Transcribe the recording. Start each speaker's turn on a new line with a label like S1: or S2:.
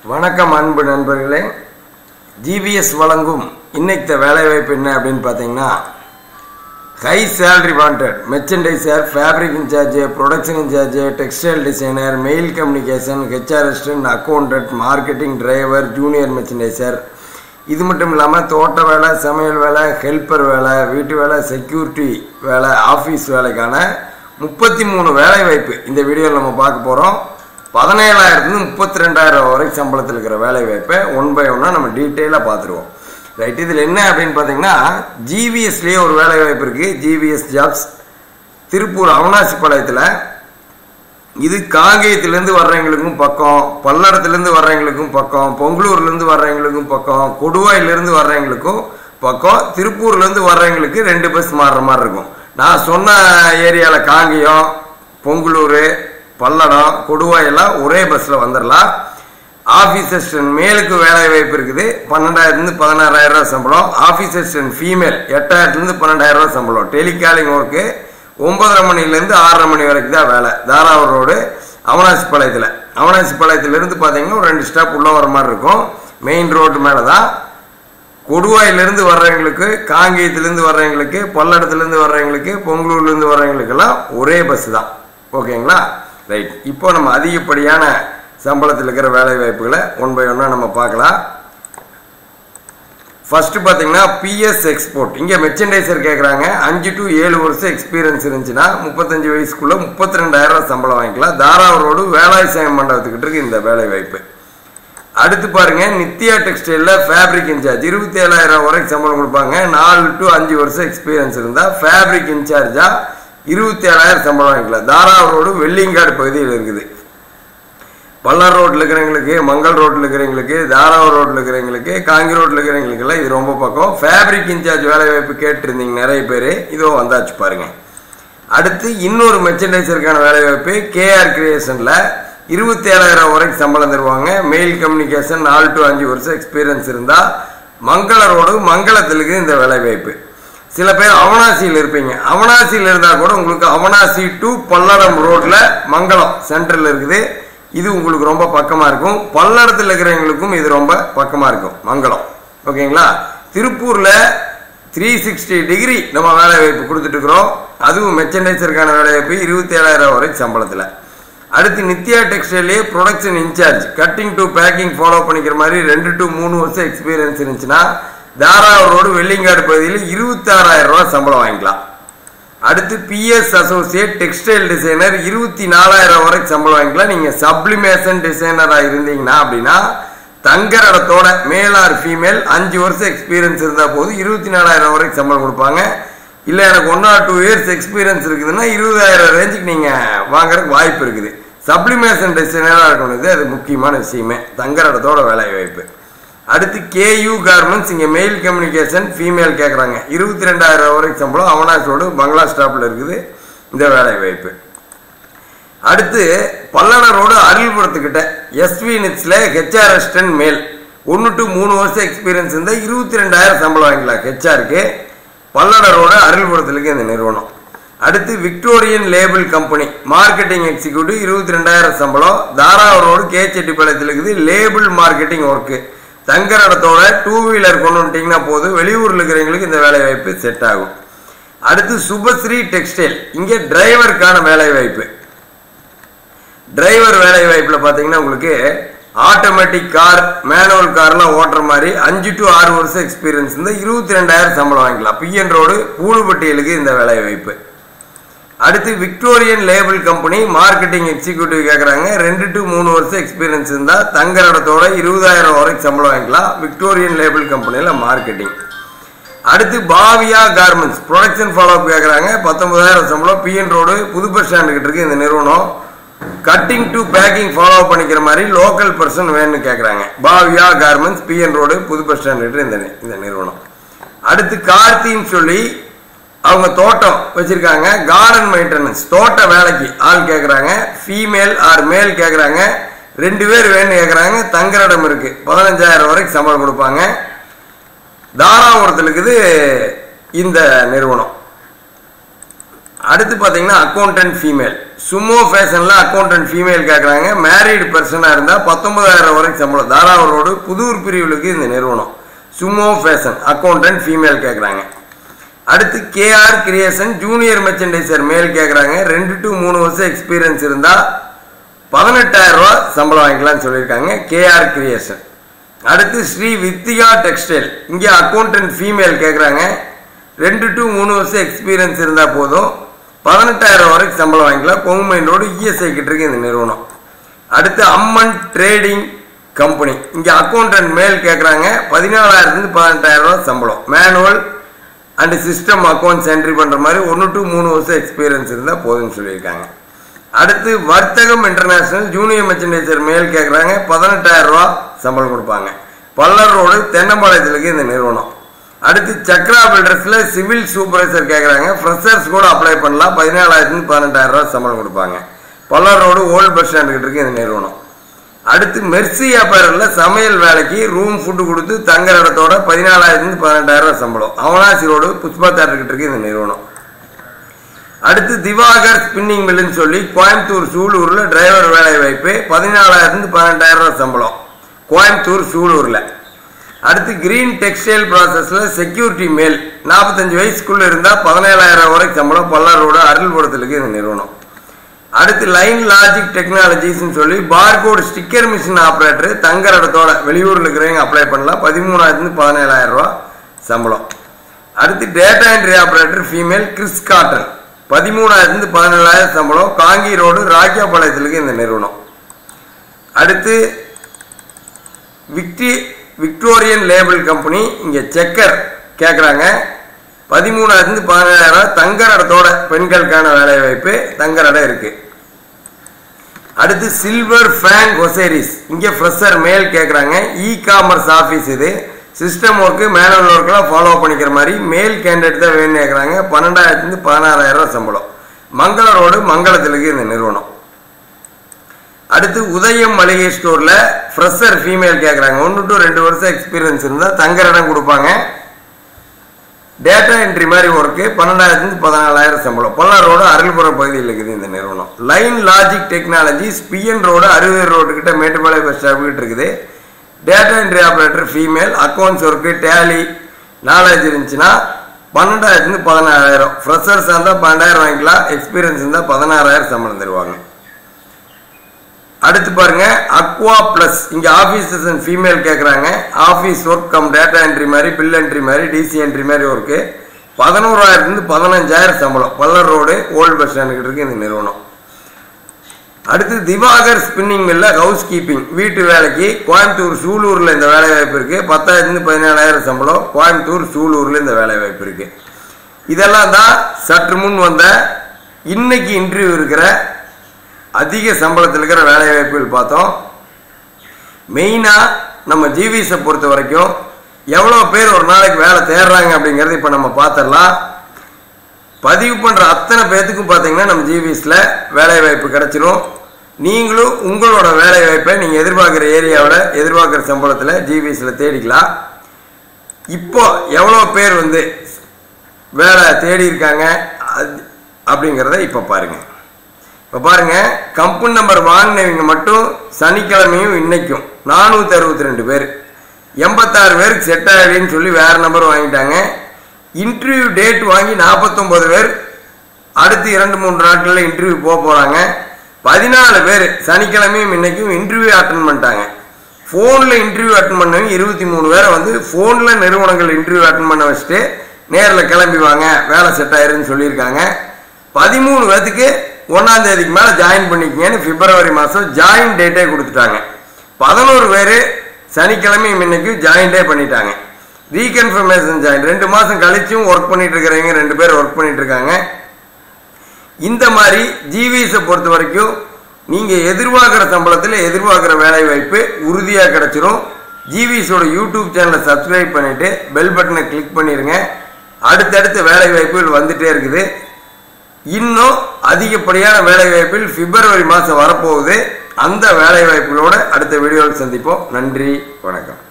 S1: வணக்கம் அன்பு நண்பர்களே ஜிபிஎஸ் வழங்கும் இன்னைக்கு வேலைவாய்ப்பு என்ன அப்படின்னு பார்த்தீங்கன்னா high salary wanted merchandiser fabric incharge production incharge textile designer mail communication HR assistant accountant marketing driver junior merchandiser இது மட்டும் இல்லாமல் தோட்ட வேலை சமையல் வேலை ஹெல்ப்பர் வேலை வீட்டு வேலை செக்யூரிட்டி வேலை ஆஃபீஸ் வேலைக்கான முப்பத்தி மூணு வேலை வாய்ப்பு இந்த வீடியோவில் நம்ம பார்க்க போகிறோம் பதினேழாயிரத்துலேருந்து முப்பத்தி ரெண்டாயிரம் வரைக்கும் சம்பளத்தில் இருக்கிற வேலை வாய்ப்பை ஒன் பை ஒன்னாக நம்ம டீட்டெயிலாக பார்த்துருவோம் ரைட் இதில் என்ன அப்படின்னு பார்த்தீங்கன்னா ஜிவிஎஸ்லேயே ஒரு வேலை வாய்ப்பு இருக்குது ஜிவிஎஸ் ஜாப்ஸ் திருப்பூர் அவனாசிப்பாளையத்தில் இது காங்கேயத்திலேருந்து வர்றவங்களுக்கும் பக்கம் பல்லடத்துலேருந்து வர்றவங்களுக்கும் பக்கம் பொங்கலூர்லேருந்து வர்றவங்களுக்கும் பக்கம் கொடுவாயிலேருந்து வர்றவங்களுக்கும் பக்கம் திருப்பூர்லேருந்து வர்றவங்களுக்கு ரெண்டு பஸ் மாறுற மாதிரி இருக்கும் நான் சொன்ன ஏரியாவில் காங்கேயம் பொங்கலூர் பல்லடம் கொடுவாயெல்லாம் ஒரே பஸ்ஸில் வந்துடலாம் ஆஃபீஸ் அசிஸ்டன்ட் மேலுக்கு வேலை வாய்ப்பு இருக்குது பன்னெண்டாயிரத்துலேருந்து பதினாறாயிரம் ரூபா சம்பளம் ஆஃபீஸ் அசிஸ்டன்ட் ஃபீமேல் எட்டாயிரத்துலேருந்து பன்னெண்டாயிரம் ரூபா சம்பளம் டெலிகாலிங் ஒர்க்கு ஒன்பதரை மணிலேருந்து ஆறரை மணி வரைக்கும் தான் வேலை தாராவூர் ரோடு அவனாசிப்பாளையத்தில் அவனாசிப்பாளையத்திலேருந்து பார்த்தீங்கன்னா ஒரு ரெண்டு ஸ்டாப் உள்ளே வர மாதிரி இருக்கும் மெயின் ரோடு மேலே தான் கொடுவாயிலிருந்து வர்றவங்களுக்கு காங்கேயத்துலேருந்து வர்றவங்களுக்கு பல்லடத்துலேருந்து வர்றவங்களுக்கு பொங்கலூர்லேருந்து வர்றவங்களுக்கெல்லாம் ஒரே பஸ் தான் ஓகேங்களா ரைட் இப்போ நம்ம அதிகப்படியான சம்பளத்தில் இருக்கிற வேலை வாய்ப்புகளை ஒன் பை ஒன்னாக நம்ம பார்க்கலாம் ஃபர்ஸ்ட் பார்த்தீங்கன்னா பிஎஸ் எக்ஸ்போர்ட் இங்கே மெர்ச்சன்டைசர் கேட்குறாங்க அஞ்சு டு ஏழு வருஷம் எக்ஸ்பீரியன்ஸ் இருந்துச்சுன்னா முப்பத்தஞ்சு வயசுக்குள்ள முப்பத்தி ரெண்டாயிரம் சம்பளம் வாங்கிக்கலாம் தாராவூர் ரோடு வேலாய் சாயம் மண்டபத்துக்கிட்ட இருக்கு இந்த வேலை வாய்ப்பு அடுத்து பாருங்க நித்யா டெக்ஸ்டைலில் ஃபேப்ரிக் இன்சார்ஜ் இருபத்தி ஏழாயிரம் வரைக்கும் சம்பளம் கொடுப்பாங்க நாலு டு அஞ்சு வருஷம் எக்ஸ்பீரியன்ஸ் இருந்தால் ஃபேப்ரிக் இன்சார்ஜா இருபத்தி ஏழாயிரம் சம்பளம் வாங்கிக்கலாம் தாராவூர் ரோடு வெள்ளிங்காடு பகுதியில் இருக்குது பல்லார் ரோட்டில் இருக்கிறவங்களுக்கு மங்கள் ரோட்டில் இருக்கிறவங்களுக்கு தாராவூர் ரோட்டில் இருக்கிறவங்களுக்கு காங்கி ரோட்டில் இருக்கிறவங்களுக்கெல்லாம் இது ரொம்ப பக்கம் ஃபேப்ரிக் இன்சார்ஜ் வேலை வாய்ப்பு கேட்டிருந்தீங்க நிறைய பேர் இதோ வந்தாச்சு பாருங்க அடுத்து இன்னொரு மெர்ச்சன்டைசருக்கான வேலை வாய்ப்பு கேஆர் கிரியேஷனில் இருபத்தி ஏழாயிரம் வரைக்கும் சம்பளம் தருவாங்க மெயில் கம்யூனிகேஷன் நாலு டு அஞ்சு வருஷம் எக்ஸ்பீரியன்ஸ் இருந்தால் மங்கள ரோடு மங்களத்திலுக்கு இந்த வேலை வாய்ப்பு சில பேர் அவனாசியில் இருப்பீங்க அவனாசியில் இருந்தால் கூட உங்களுக்கு அவனாசி டு பல்லடம் ரோட்டில் மங்களம் சென்டரில் இருக்குது இது உங்களுக்கு ரொம்ப பக்கமாக இருக்கும் பல்லடத்தில் இருக்கிறவங்களுக்கும் இது ரொம்ப பக்கமாக இருக்கும் மங்களம் ஓகேங்களா திருப்பூரில் த்ரீ சிக்ஸ்டி டிகிரி நம்ம வேலை வாய்ப்பு கொடுத்துட்டு இருக்கிறோம் அதுவும் மெர்ச்சன்டைசருக்கான வேலை வாய்ப்பு இருபத்தி ஏழாயிரம் வரைக்கும் சம்பளத்தில் அடுத்து நித்யா டெக்ஸ்டைலே production incharge cutting to packing follow பண்ணிக்கிற மாதிரி ரெண்டு டு மூணு வருஷம் எக்ஸ்பீரியன்ஸ் இருந்துச்சுன்னா தாராவூர் ரோடு வெள்ளிங்காடு பகுதியில் இருபத்தாறாயிரம் ரூபா சம்பளம் வாங்கிக்கலாம் அடுத்து பிஎஸ் அசோசியேட் டெக்ஸ்டைல் டிசைனர் இருபத்தி நாலாயிரம் வரைக்கும் சம்பளம் வாங்கிக்கலாம் நீங்கள் சப்ளிமேஷன் டிசைனராக இருந்தீங்கன்னா அப்படின்னா தங்கர் இடத்தோட மேல் ஆர் ஃபீமேல் அஞ்சு வருஷம் எக்ஸ்பீரியன்ஸ் இருந்தால் போது இருபத்தி நாலாயிரம் வரைக்கும் சம்பளம் கொடுப்பாங்க இல்லை எனக்கு one or two years experience இருக்குதுன்னா இருபதாயிரம் ரேஞ்சுக்கு நீங்கள் வாங்குறதுக்கு வாய்ப்பு இருக்குது சப்ளிமேஷன் டிசைனராக இருக்கணும் இது அது முக்கியமான விஷயமே தங்கர் இடத்தோட வேலை வாய்ப்பு அடுத்து கேயூ கார்மெண்ட்ஸ் இங்கே மெயில் கம்யூனிகேஷன் ஃபீமேல் கேட்குறாங்க இருபத்தி ரெண்டாயிரம் வரைக்கும் சம்பளம் அவனாஸ் ரோடு பங்களா ஸ்டாப்பில் இருக்குது இந்த வேலை வாய்ப்பு அடுத்து பல்லட ரோடு அருள்புரத்துக்கிட்ட எஸ்வி நிட்ஸில் ஹெச்ஆர் அசிஸ்டன்ட் மேல் ஒன்று டு மூணு வருஷம் எக்ஸ்பீரியன்ஸ் இருந்தால் இருபத்தி ரெண்டாயிரம் சம்பளம் வாங்கிக்கலாம் ஹெச்ஆருக்கு பல்லட ரோடு அருள்புரத்துக்கு இந்த நிறுவனம் அடுத்து Victorian label company marketing executive இருபத்தி ரெண்டாயிரம் சம்பளம் தாராவூர் ரோடு கே செட்டிப்பாளையத்தில் இருக்குது லேபிள் மார்க்கெட்டிங் ஒர்க்கு தங்குற இடத்தோட டூ வீலர் கொண்டு வந்துட்டீங்கன்னா போதும் வெளியூரில் இருக்கிறவங்களுக்கு இந்த வேலை வாய்ப்பு செட் ஆகும் அடுத்து சுபஸ்ரீ டெக்ஸ்டைல் இங்கே டிரைவருக்கான வேலை வாய்ப்பு டிரைவர் வேலை வாய்ப்பில் பார்த்தீங்கன்னா உங்களுக்கு ஆட்டோமேட்டிக் கார் மேனுவல் கார்லாம் ஓட்டுற மாதிரி அஞ்சு டு ஆறு வருஷம் எக்ஸ்பீரியன்ஸ் இருந்தால் இருபத்தி ரெண்டாயிரம் சம்பளம் வாங்கிக்கலாம் பிஎன் ரோடு பூலுப்பட்டியலுக்கு இந்த வேலை வாய்ப்பு அடுத்து Victorian label company marketing executive கேட்குறாங்க ரெண்டு டு மூணு வருஷம் எக்ஸ்பீரியன்ஸ் இருந்தால் தங்குற இடத்தோட இருபதாயிரம் வரைக்கும் சம்பளம் வாங்கிக்கலாம் விக்டோரியன் லேபிள் கம்பெனியில் மார்க்கெட்டிங் அடுத்து பாவியா கார்மெண்ட்ஸ் ப்ரொடக்ஷன் ஃபாலோ அப் கேட்குறாங்க பத்தொன்பதாயிரம் சம்பளம் பிஎன் ரோடு புது பஸ் ஸ்டாண்டு கிட்ட இருக்கு இந்த நிறுவனம் கட்டிங் டு பேக்கிங் ஃபாலோ பண்ணிக்கிற மாதிரி லோக்கல் பர்சன் வேணும்னு கேட்குறாங்க பாவியா கார்மெண்ட்ஸ் பிஎன் ரோடு புது பஸ் ஸ்டாண்டு கிட்ட இந்த இந்த நிறுவனம் அடுத்து கார்த்தின்னு சொல்லி அவங்க தோட்டம் வச்சிருக்காங்க கார்டன் மெயின்டெனன்ஸ் தோட்ட வேலைக்கு ஆள் கேட்குறாங்க ஃபீமேல் ஆர் மேல் கேட்குறாங்க ரெண்டு பேர் வேணும்னு கேட்குறாங்க தங்குற இடம் இருக்கு பதினஞ்சாயிரம் வரைக்கும் சம்பளம் கொடுப்பாங்க தாராபுரத்தில் இருக்குது இந்த நிறுவனம் அடுத்து பார்த்தீங்கன்னா அக்கௌண்டன்ட் ஃபீமேல் சுமோ ஃபேஷனில் அக்கௌண்டன்ட் ஃபீமேல் கேட்குறாங்க மேரீடு பர்சனாக இருந்தால் பத்தொன்பதாயிரம் வரைக்கும் சம்பளம் தாராவூர் ரோடு புதூர் பிரிவுகளுக்கு இந்த நிறுவனம் சுமோ ஃபேஷன் அக்கௌண்டன்ட் ஃபீமேல் கேட்குறாங்க அடுத்து கேஆர் கிரியேஷன் ஜூனியர் மெர்ச்சன்டைசர் மேல் கேட்குறாங்க ரெண்டு டு மூணு வருஷம் எக்ஸ்பீரியன்ஸ் இருந்தால் பதினெட்டாயிரம் ரூபா சம்பளம் வாங்கிக்கலாம்னு சொல்லியிருக்காங்க கேஆர் கிரியேஷன் அடுத்து ஸ்ரீ வித்தியா டெக்ஸ்டைல் இங்கே அக்கௌண்டன்ட் ஃபீமேல் கேட்குறாங்க ரெண்டு டு மூணு வருஷம் எக்ஸ்பீரியன்ஸ் இருந்தால் போதும் பதினெட்டாயிரம் வரைக்கும் சம்பளம் வாங்கிக்கலாம் கொங்குமைன் ரோடு இஎஸ்ஐ கிட்ட இருக்கு இந்த நிறுவனம் அடுத்து அம்மன் ட்ரேடிங் கம்பெனி இங்கே அக்கௌண்டன்ட் மேல் கேட்குறாங்க பதினாலாயிரத்துலேருந்து பதினெட்டாயிரம் ரூபா சம்பளம் manual and system accounts entry பண்ணுற மாதிரி ஒன்று டு மூணு வருஷம் எக்ஸ்பீரியன்ஸ் இருந்தால் போதும்னு சொல்லியிருக்காங்க அடுத்து வர்த்தகம் இன்டர்நேஷனல் ஜூனியர் மெர்ச்சன்டைசர் மேல் கேட்குறாங்க பதினெட்டாயிரம் ரூபா சம்பளம் கொடுப்பாங்க பல்லர் ரோடு தென்னம்பாளையத்தில் இருக்கு இந்த நிறுவனம் அடுத்து சக்ரா பில்டர்ஸில் சிவில் சூப்பர்வைசர் கேட்குறாங்க ஃப்ரெஷர்ஸ் கூட அப்ளை பண்ணலாம் பதினேழாயிரத்துலேருந்து பதினெட்டாயிரம் ரூபா சம்பளம் கொடுப்பாங்க பல்லர் ரோடு ஓல்டு பஸ் ஸ்டாண்ட் கிட்ட இருக்கு இந்த நிறுவனம் அடுத்து மெர்சி அப்பேரில் சமையல் வேலைக்கு ரூம் ஃபுட்டு கொடுத்து தங்குற இடத்தோட பதினாலாயிரத்துலேருந்து பதினெட்டாயிரம் ரூபா சம்பளம் அவனாசி ரோடு புஷ்பா தேட்டர் கிட்ட இருக்கு இந்த நிறுவனம் அடுத்து திவாகர் ஸ்பின்னிங் மில்லுன்னு சொல்லி கோயம்புத்தூர் சூலூரில் டிரைவர் வேலை வாய்ப்பு பதினாலாயிரத்துலேருந்து பதினெட்டாயிரம் ரூபா சம்பளம் கோயம்புத்தூர் சூலூரில் அடுத்து கிரீன் டெக்ஸ்டைல் ப்ராசஸில் செக்யூரிட்டி மேல் நாற்பத்தஞ்சு வயசுக்குள்ளே இருந்தால் பதினேழாயிரம் வரைக்கும் சம்பளம் பல்லாரோட அருள்புரத்துக்கு இந்த நிறுவனம் அடுத்து லைன் லாஜிக் டெக்னாலஜிஸ்னு சொல்லி பார்கோட் ஸ்டிக்கர் மிஷின் ஆப்ரேட்டர் தங்குற இடத்தோட வெளியூரில் இருக்கிறவங்க அப்ளை பண்ணலாம் பதிமூணாயிரத்துலேருந்து பதினேழாயிரம் ரூபா சம்பளம் அடுத்து data entry operator female Chris cotton பதிமூணாயிரத்துலேருந்து பதினேழாயிரம் சம்பளம் காங்கி ரோடு ராக்கியாபாளையத்துக்கு இந்த நிறுவனம் அடுத்து விக்டி விக்டோரியன் லேபிள் கம்பெனி இங்கே செக்கர் கேட்குறாங்க பதிமூணாயிரத்துலேருந்து பதினேழாயிரம் தங்குற இடத்தோட பெண்களுக்கான வேலை வாய்ப்பு தங்குற இடம் இருக்கு அடுத்து சில்வர் ஃபேன் ஒசேரிஸ் இங்கே ஃப்ரெஷர் மேல் கேட்குறாங்க இ காமர்ஸ் ஆஃபீஸ் இது சிஸ்டம் ஒர்க்கு மேனுவல் ஒர்க்கெலாம் ஃபாலோ பண்ணிக்கிற மாதிரி மேல் கேண்டிடேட் தான் வேணும்னு கேட்குறாங்க பன்னெண்டாயிரத்துலேருந்து பதினாறாயிரம் ரூபா சம்பளம் மங்கள ரோடு மங்களத்தில் இருக்கு இந்த நிறுவனம் அடுத்து உதயம் மளிகை ஸ்டோரில் ஃப்ரெஷர் ஃபீமேல் கேட்குறாங்க ஒன்று டு ரெண்டு வருஷம் எக்ஸ்பீரியன்ஸ் இருந்தால் தங்குற இடம் கொடுப்பாங்க டேட்டா என்ட்ரி மாதிரி ஒர்க்கு பன்னெண்டாயிரத்துலேருந்து பதினாலாயிரம் சம்பளம் பொல்லார் ரோடு அருள்புரம் பகுதியில் இருக்குது இந்த நிறுவனம் line logic technologies PN road அறுபது ரோடு கிட்ட மேட்டுப்பாளைய பஸ் ஸ்டாப் கிட்ட இருக்குது data entry operator female accounts work tally knowledge இருந்துச்சுன்னா பன்னெண்டாயிரத்துலேருந்து பதினாறாயிரம் ஃப்ரெஷர்ஸ் இருந்தால் பன்னெண்டாயிரம் வாங்கிக்கலாம் எக்ஸ்பீரியன்ஸ் இருந்தால் பதினாறாயிரம் சம்பளம் தருவாங்க அடுத்து பாருங்க அக்வா பிளஸ் இங்க ஆபீசர்ஸ் அண்ட் ஃபீமேல் கேட்குறாங்க office work cum data entry மாதிரி பில் என்ட்ரி மாதிரி டிசி என்ட்ரி மாதிரி ஒர்க்கு பதினோராயிரத்துலேருந்து பதினஞ்சாயிரம் சம்பளம் பல்லர் ரோடு ஓல்டு பஸ் ஸ்டாண்டுக்கிட்ட இருக்கு இந்த நிறுவனம் அடுத்து திவாகர் ஸ்பின்னிங் மில்ல ஹவுஸ் கீப்பிங் வீட்டு வேலைக்கு கோயம்புத்தூர் சூலூரில் இந்த வேலை வாய்ப்பு இருக்கு பத்தாயிரத்துலேருந்து பதினேழாயிரம் சம்பளம் கோயம்புத்தூர் சூலூரில் இந்த வேலை வாய்ப்பு இருக்கு இதெல்லாம் தான் சற்று முன் வந்த இன்னைக்கு இன்டர்வியூ இருக்கிற அதிக சம்பளத்தில் இருக்கிற வேலை வாய்ப்புகள் பார்த்தோம் மெயினாக நம்ம ஜிவிஸை பொறுத்த வரைக்கும் எவ்வளோ பேர் ஒரு நாளைக்கு வேலை தேடுறாங்க அப்படிங்கிறது இப்போ நம்ம பார்த்துடலாம் பதிவு பண்ணுற அத்தனை பேர்த்துக்கும் பார்த்தீங்கன்னா நம்ம ஜிவிஸில் வேலை வாய்ப்பு கிடைச்சிரும் நீங்களும் உங்களோட வேலை வாய்ப்பை நீங்கள் எதிர்பார்க்குற ஏரியாவில் எதிர்பார்க்குற சம்பளத்தில் ஜிவிஸில் தேடிக்கலாம் இப்போ எவ்வளோ பேர் வந்து வேலை தேடி இருக்காங்க அது- அப்படிங்கிறத இப்போ பாருங்கள் இப்போ பாருங்க கம்பெனி நம்பர் வாங்கினவங்க மட்டும் சனிக்கிழமையும் இன்னைக்கும் நானூற்றி அறுபத்தி ரெண்டு பேர் எண்பத்தாறு பேருக்கு செட் ஆகலைன்னு சொல்லி வேற நம்பர் வாங்கிட்டாங்க இன்டர்வியூ டேட் வாங்கி நாற்பத்தொம்பது பேர் அடுத்து இரண்டு மூன்று நாட்களில் இன்டர்வியூ போக போகிறாங்க பதினாலு பேர் சனிக்கிழமையும் இன்னைக்கும் இன்டர்வியூ அட்டன் பண்ணிட்டாங்க ஃபோனில் இன்டர்வியூ அட்டன் பண்ணவங்க இருபத்தி மூணு பேரை வந்து ஃபோனில் நிறுவனங்கள் இன்டர்வியூ அட்டன் பண்ண வச்சுட்டு நேரில் கிளம்பி வாங்க வேலை செட் ஆயிருன்னு சொல்லியிருக்காங்க பதிமூணு பேர்த்துக்கு ஒன்றாம் தேதிக்கு மேலே ஜாயின் பண்ணிக்கங்கன்னு பிப்ரவரி மாதம் ஜாயின் டேட்டே கொடுத்துட்டாங்க பதினோரு பேர் சனிக்கிழமை இன்னைக்கு ஜாயின் டே பண்ணிட்டாங்க ரீகன்ஃபர்மேஷன் ஜாயின் ரெண்டு மாதம் கழிச்சும் ஒர்க் பண்ணிட்டு இருக்கிறவங்க ரெண்டு பேர் ஒர்க் பண்ணிட்டு இருக்காங்க இந்த மாதிரி ஜிவிஸை பொறுத்த வரைக்கும் நீங்கள் எதிர்பார்க்குற சம்பளத்தில் எதிர்பார்க்குற வேலை வாய்ப்பு உறுதியாக கிடைச்சிரும் ஜிவிஸோட யூடியூப் சேனலை சப்ஸ்கிரைப் பண்ணிவிட்டு பெல் பட்டனை கிளிக் பண்ணிடுங்க அடுத்தடுத்த வேலை வாய்ப்புகள் வந்துட்டே இருக்குது இன்னும் அதிகப்படியான வேலை வாய்ப்பில் பிப்ரவரி மாதம் வரப்போகுது அந்த வேலை வாய்ப்புகளோட அடுத்த வீடியோவில் சந்திப்போம் நன்றி வணக்கம்